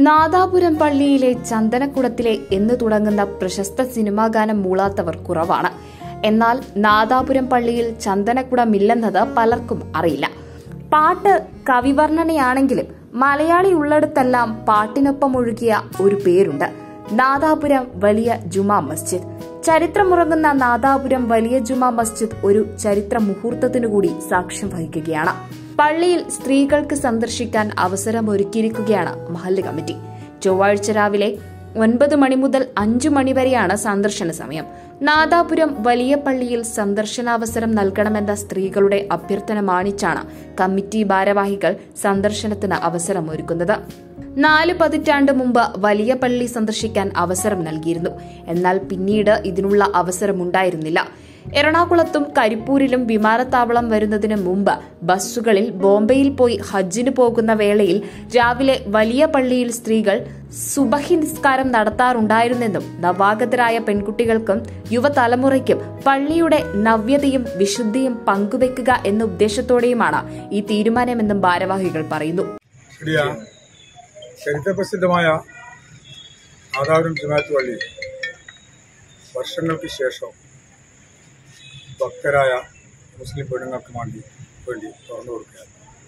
നാദാപുരം പള്ളിയിലെ ചന്ദനക്കുടത്തിലെ എന്ന് തുടങ്ങുന്ന പ്രശസ്ത സിനിമാ ഗാനം മൂളാത്തവർ കുറവാണ് എന്നാൽ നാദാപുരം പള്ളിയിൽ ചന്ദനക്കുടമില്ലെന്നത് പലർക്കും അറിയില്ല പാട്ട് കവിവർണ്ണനയാണെങ്കിലും മലയാളി ഉള്ളിടത്തെല്ലാം പാട്ടിനൊപ്പം ഒഴുകിയ ഒരു പേരുണ്ട് നാദാപുരം വലിയ ജുമാ മസ്ജിദ് ചരിത്രമുറങ്ങുന്ന നാദാപുരം വലിയ ജുമാ മസ്ജിദ് ഒരു ചരിത്ര മുഹൂർത്തത്തിനു കൂടി സാക്ഷ്യം വഹിക്കുകയാണ് പള്ളിയിൽ സ്ത്രീകൾക്ക് സന്ദർശിക്കാൻ അവസരം ഒരുക്കിയിരിക്കുകയാണ് മഹല്ല് കമ്മിറ്റി ചൊവ്വാഴ്ച രാവിലെ ഒൻപത് മണി മുതൽ അഞ്ചു മണി വരെയാണ് സന്ദർശന സമയം നാദാപുരം വലിയ പള്ളിയിൽ സന്ദർശനാവസരം നൽകണമെന്ന സ്ത്രീകളുടെ അഭ്യർത്ഥന മാനിച്ചാണ് കമ്മിറ്റി ഭാരവാഹികൾ സന്ദർശനത്തിന് അവസരം ഒരുക്കുന്നത് നാല് പതിറ്റാണ്ട് മുമ്പ് വലിയ പള്ളി സന്ദർശിക്കാൻ അവസരം നൽകിയിരുന്നു എന്നാൽ പിന്നീട് ഇതിനുള്ള അവസരമുണ്ടായിരുന്നില്ല എറണാകുളത്തും കരിപ്പൂരിലും വിമാനത്താവളം വരുന്നതിന് മുമ്പ് ബസ്സുകളിൽ ബോംബെയിൽ പോയി ഹജ്ജിന് പോകുന്ന വേളയിൽ രാവിലെ വലിയ പള്ളിയിൽ സ്ത്രീകൾ സുബഹി നിസ്കാരം നടത്താറുണ്ടായിരുന്നെന്നും നവാഗതരായ പെൺകുട്ടികൾക്കും യുവതലമുറയ്ക്കും പള്ളിയുടെ നവ്യതയും വിശുദ്ധിയും പങ്കുവെക്കുക എന്ന ഉദ്ദേശത്തോടെയുമാണ് ഈ തീരുമാനമെന്നും ഭാരവാഹികൾ പറയുന്നു ഇടിയ ചരിത്രപ്രസിദ്ധമായ ആദാപുരം ജുമാത്ത് പള്ളി വർഷങ്ങൾക്ക് ശേഷം ഭക്തരായ മുസ്ലിം പെണ്ണുങ്ങൾക്ക് വേണ്ടി വേണ്ടി തുറന്നു കൊടുക്കുകയാണ്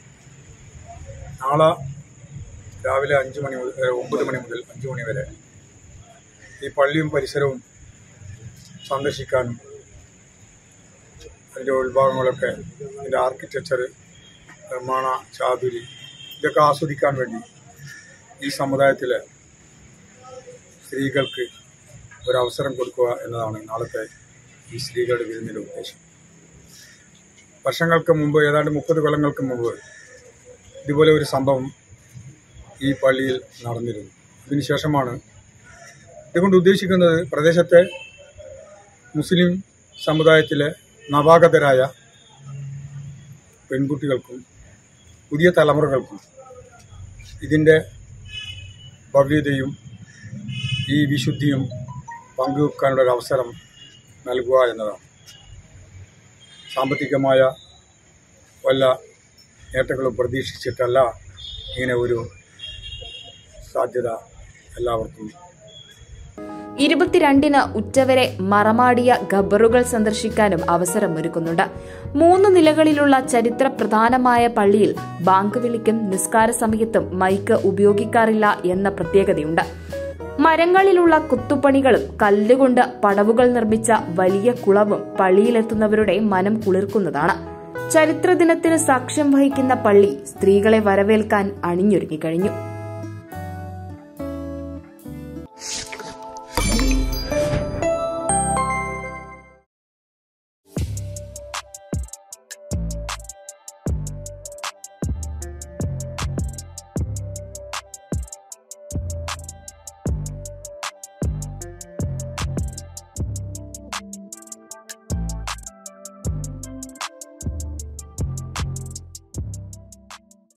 നാളെ രാവിലെ അഞ്ച് മണി മുതൽ ഏ, ഒമ്പത് മണി മുതൽ അഞ്ച് മണി വരെ ഈ പള്ളിയും പരിസരവും സന്ദർശിക്കാനും അതിൻ്റെ ഉത്ഭാഗങ്ങളൊക്കെ അതിൻ്റെ ആർക്കിടെക്ചർ നിർമ്മാണ ചാതുരി ഇതൊക്കെ ആസ്വദിക്കാൻ വേണ്ടി ഈ സമുദായത്തിലെ സ്ത്രീകൾക്ക് ഒരവസരം കൊടുക്കുക എന്നതാണ് നാളത്തെ ഈ സ്ത്രീകളുടെ വിരുന്നിൻ്റെ ഉദ്ദേശം വർഷങ്ങൾക്ക് മുമ്പ് ഏതാണ്ട് മുപ്പത് കൊല്ലങ്ങൾക്ക് മുമ്പ് ഇതുപോലെ ഒരു സംഭവം ഈ പള്ളിയിൽ നടന്നിരുന്നു ഇതിനുശേഷമാണ് ഇതുകൊണ്ട് ഉദ്ദേശിക്കുന്നത് പ്രദേശത്തെ മുസ്ലിം സമുദായത്തിലെ നവാഗതരായ പെൺകുട്ടികൾക്കും പുതിയ തലമുറകൾക്കും ഇതിൻ്റെ ഭവ്യതയും ഈ വിശുദ്ധിയും പങ്കുവെക്കാനുള്ള ഒരു അവസരം നൽകുക എന്നതാണ് സാമ്പത്തികമായ വല്ല നേട്ടങ്ങളും പ്രതീക്ഷിച്ചിട്ടല്ല ഇങ്ങനെ ഒരു സാധ്യത എല്ലാവർക്കും ഇരുപത്തിരണ്ടിന് ഉച്ചവരെ മറമാടിയ ഖബറുകൾ സന്ദർശിക്കാനും അവസരമൊരുക്കുന്നുണ്ട് മൂന്ന് നിലകളിലുള്ള ചരിത്ര പ്രധാനമായ പള്ളിയിൽ ബാങ്ക് വിളിക്കും നിസ്കാര സമയത്തും മൈക്ക് ഉപയോഗിക്കാറില്ല എന്ന പ്രത്യേകതയുണ്ട് മരങ്ങളിലുള്ള കുത്തുപണികളും കല്ലുകൊണ്ട് പടവുകൾ നിർമ്മിച്ച വലിയ കുളവും പള്ളിയിലെത്തുന്നവരുടെ മനം കുളിർക്കുന്നതാണ് ചരിത്രദിനത്തിന് സാക്ഷ്യം വഹിക്കുന്ന പള്ളി സ്ത്രീകളെ വരവേൽക്കാൻ അണിഞ്ഞൊരുങ്ങിക്കഴിഞ്ഞു